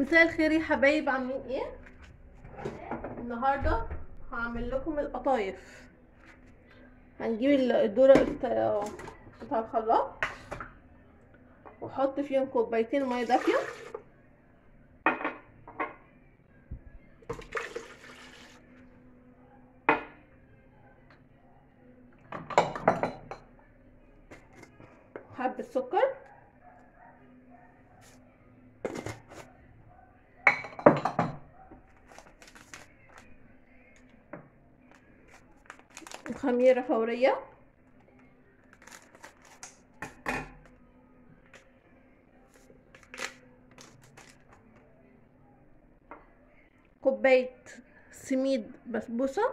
مساء الخير يا حبايب عاملين ايه النهارده هعمل لكم القطايف هنجيب ال- الذره بتاع بتاع الخلاط واحط فيهم كوبايتين ميه دافيه حبه سكر خميرة فورية كوباية سميد بسبوسة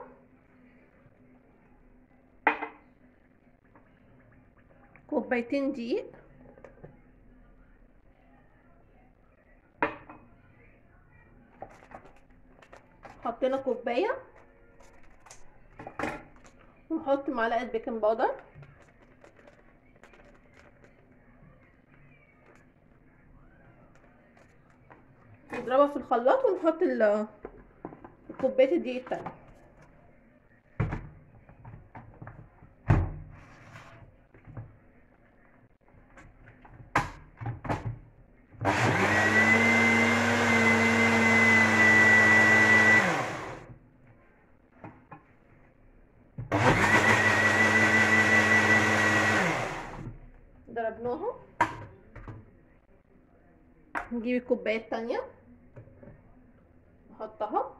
كوبايتين دقيق حطينا كوبايه ونحط معلقه بيكنج باودر نضربها في الخلاط ونحط ال- كوبايه الدقيق التانية ضربناهم نجيب الكوبايه التانية نحطها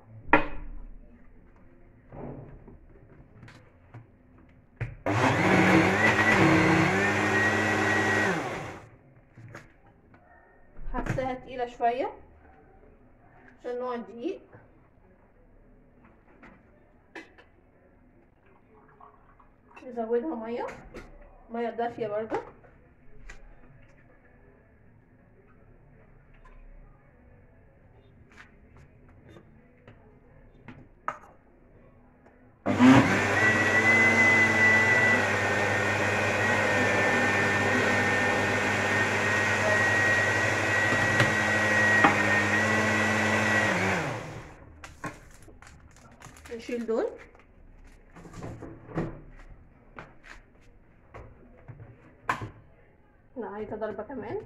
حاساها تقيلة شوية عشان نوع الدقيق نزودها مية مية دافية برضه نشيل دول لا عايزة ضربة كمان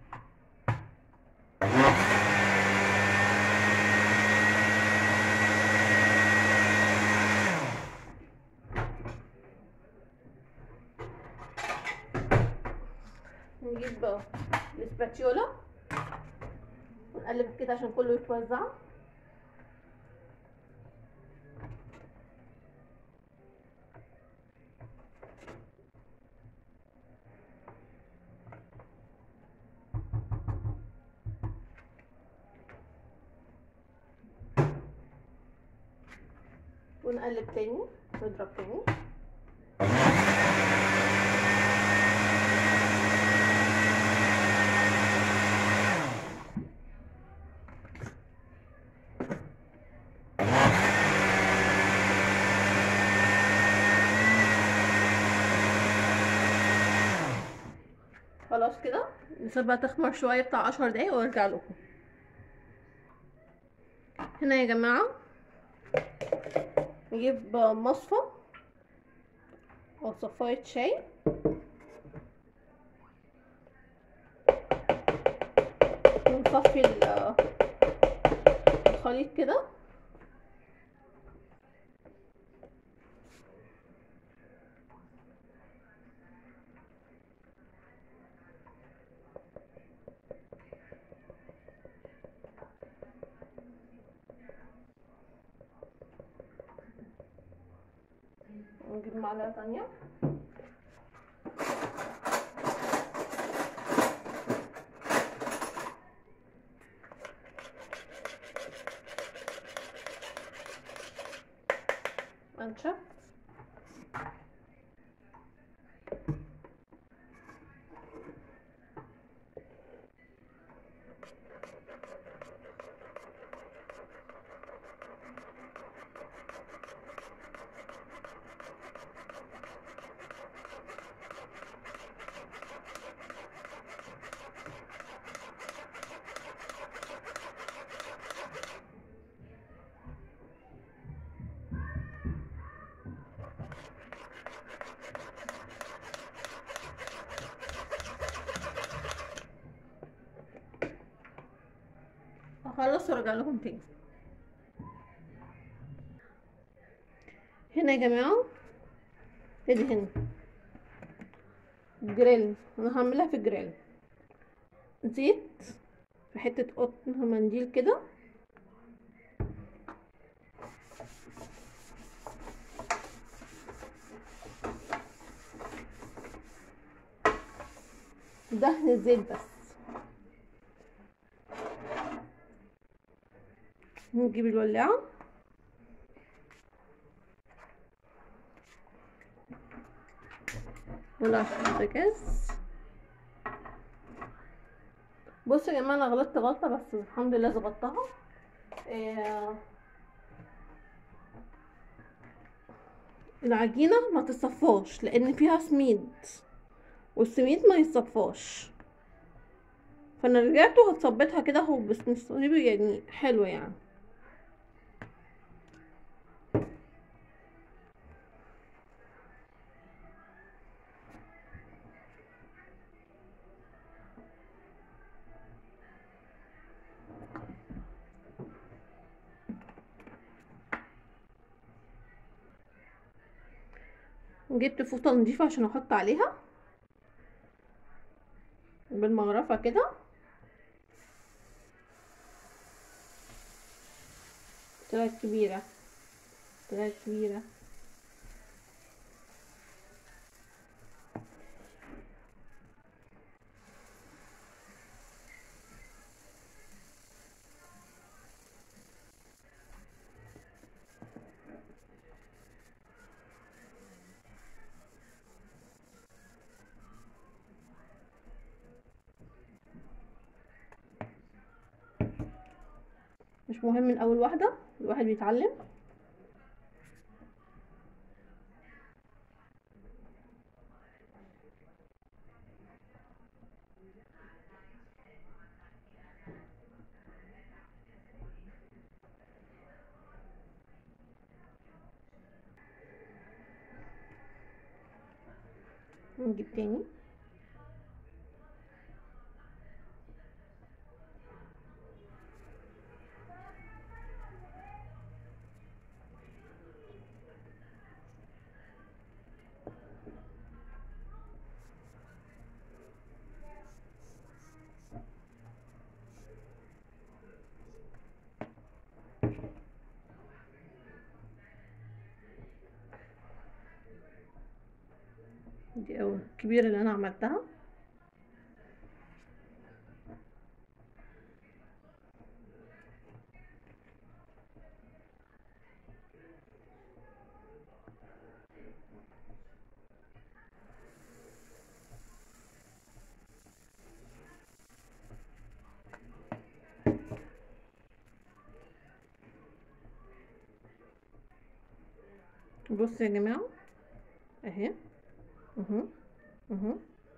نجيب الاسباتيولا ونقلب كده عشان كله يتوزع ونقلب تاني نضرب تاني خلاص كده نسيبها تخمر شوية بتاع عشر دقايق وارجع لكم هنا يا جماعة نجيب مصفى او صفاية شاي ونصفي ال- الخليط كده ونجيب معلقة تانية أنشف هخلص وارجع لكم تاني هنا يا جماعه ادي هنا جريل انا هعملها في جريل زيت في حته قطن منديل كده دهن الزيت بس نجيب الولاعة ولع في البوتاجاز بصوا يا جماعة انا غلطت غلطة بس الحمد لله ظبطتها إيه العجينة ما تصفاش لان فيها سميد والسميد ما يتصفاش فانا رجعت وهتصبتها كده اهو بس نصيبه يعني حلو يعني جبت فوطة نضيفة عشان احط عليها بالمغرفة كده طلعت كبيرة طلعت كبيرة مش مهم من اول واحدة الواحد بيتعلم نجيب تاني دي اول الكبيرة اللي انا عملتها بصوا يا جماعة اهي اهو اهو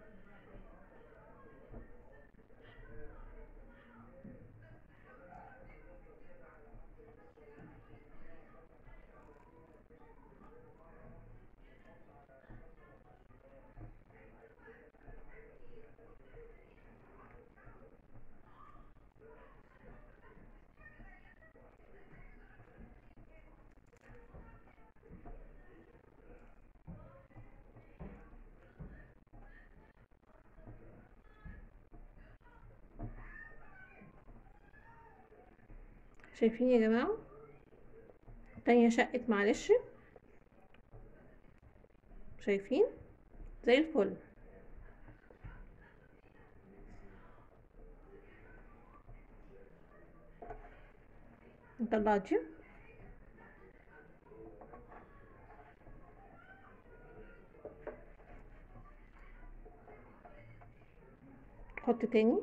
شايفين يا جماعة التانية شقت معلش شايفين زي الفل نطلع دي نحط تاني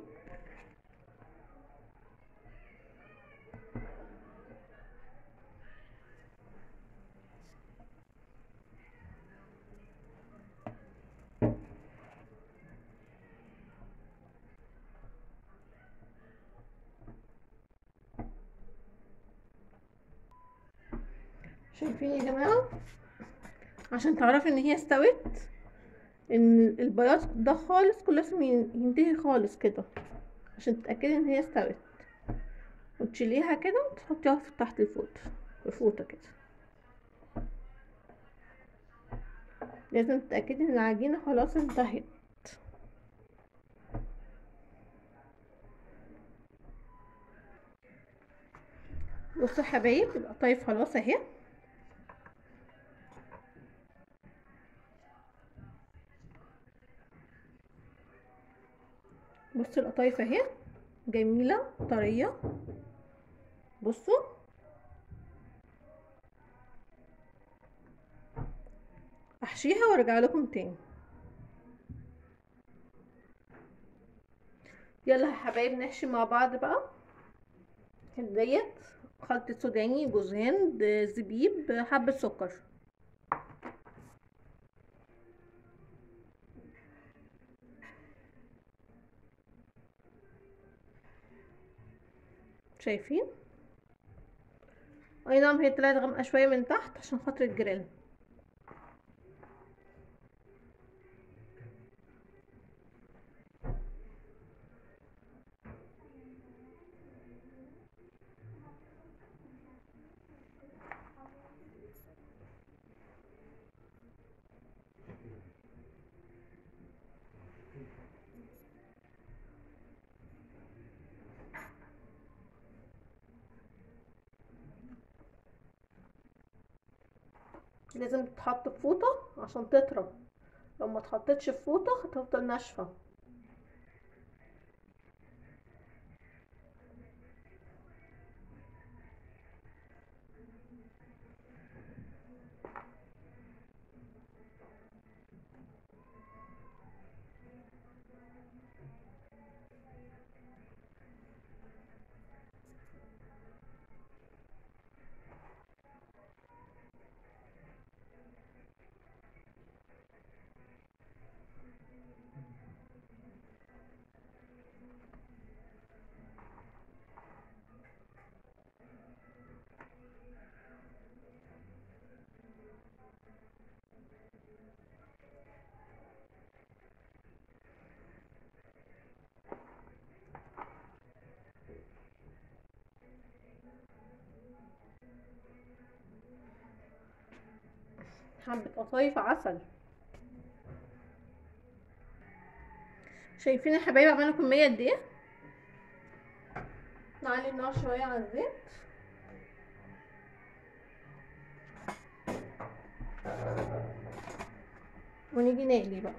شايفين يا جماعة عشان تعرفي ان هي استوت ان البياض ده خالص كله لازم ين- ينتهي خالص كده عشان تتأكدي ان هي استوت وتشيليها كده وتحطيها في تحت الفوط الفوطة كده لازم تتأكدي ان العجينة خلاص انتهت بصوا يا حبايب القطايف خلاص اهي بصوا القطايف اهي جميلة طرية بصوا احشيها وارجع لكم تاني يلا يا حبايب نحشي مع بعض بقى ديت خلطة سوداني جوز هند زبيب حبة سكر شايفين اي نعم هي طلعت غامقة شوية من تحت عشان خاطر الجريل لازم تتحط في فوطة عشان تطرى لو ما اتحطتش في فوطة هتفضل ناشفة حبة قطايف عسل شايفين يا حبايبي عملنا كمية قد ايه نعلي النار شوية على الزيت ونيجي نقلي بقى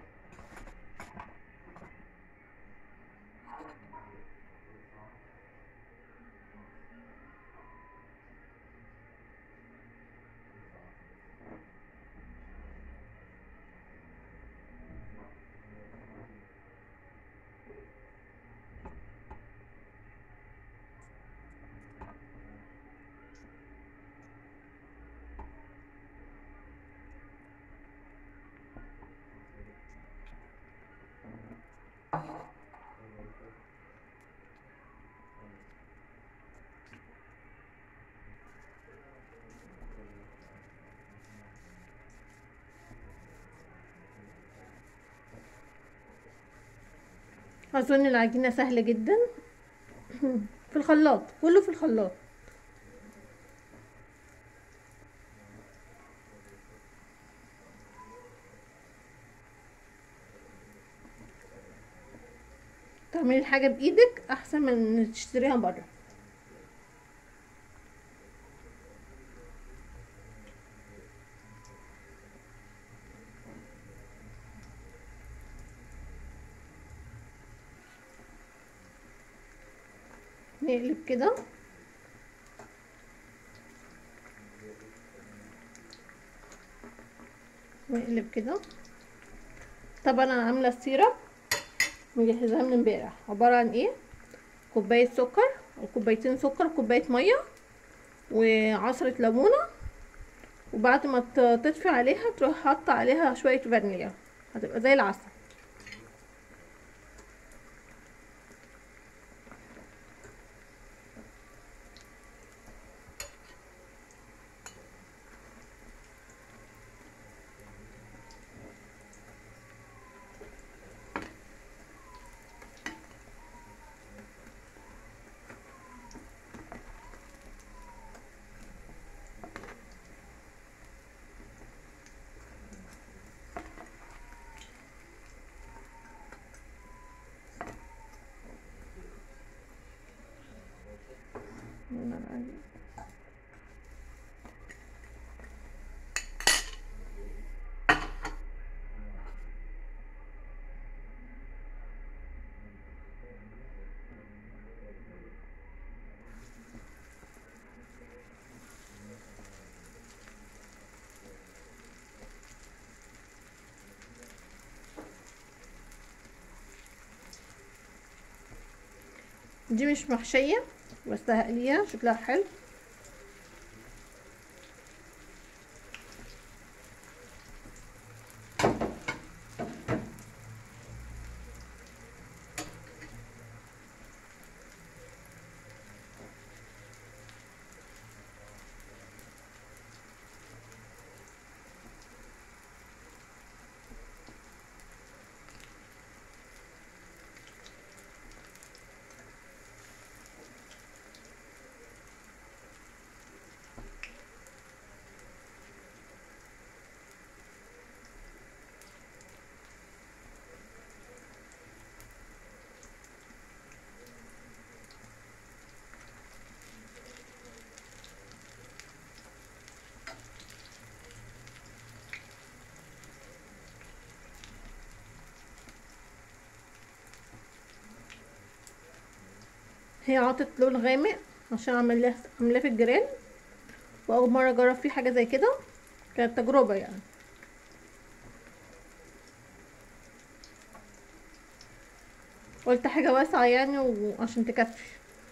اظن العجينة سهلة جدا في الخلاط كله في الخلاط تعملي الحاجة بايدك احسن من ان تشتريها بره نقلب كده ونقلب كده طبعا انا عامله السيرة مجهزاها من امبارح عباره عن ايه كوبايه سكر او كوبايتين سكر كوبايه ميه وعصره ليمونه وبعد ما ت- تطفي عليها تروح حاطه عليها شويه فانيليا هتبقى زي العسل النار عالية. دي مش محشية بس هقليها شكلها حلو هي عطت لون غامق عشان عملاه عاملاه في الجريل واول مره اجرب فيه حاجه زي كده كانت تجربه يعني قلت حاجه واسعه يعني وعشان تكفي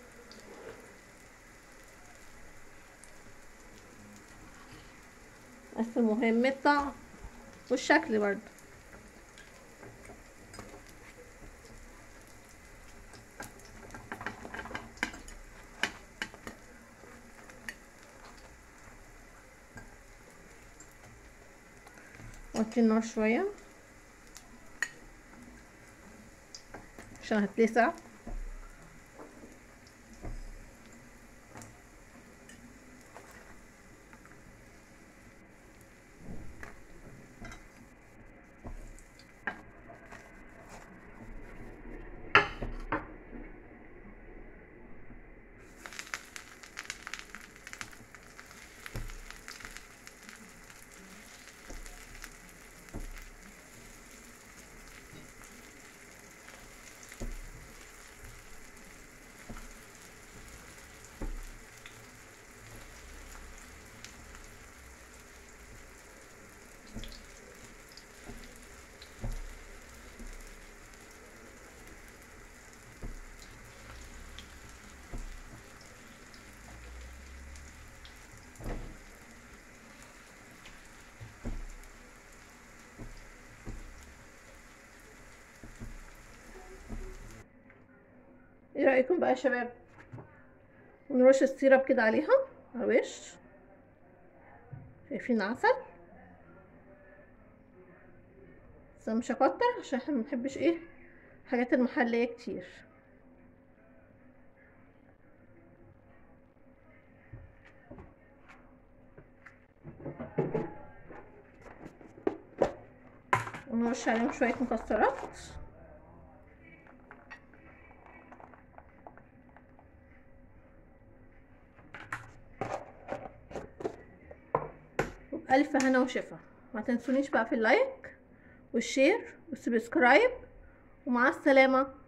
بس المهم الطعم والشكل برضه وطي النار شوية عشان هتلسع ايه رأيكم بقى يا شباب ونرش السيرب كده عليها على الوش شايفين عسل بس أنا مش هكتر عشان احنا منحبش ايه حاجات المحلية كتير ونرش عليهم شوية مكسرات ألف هنا وشفا ما تنسونيش بقى في اللايك والشير والسبسكرايب ومع السلامة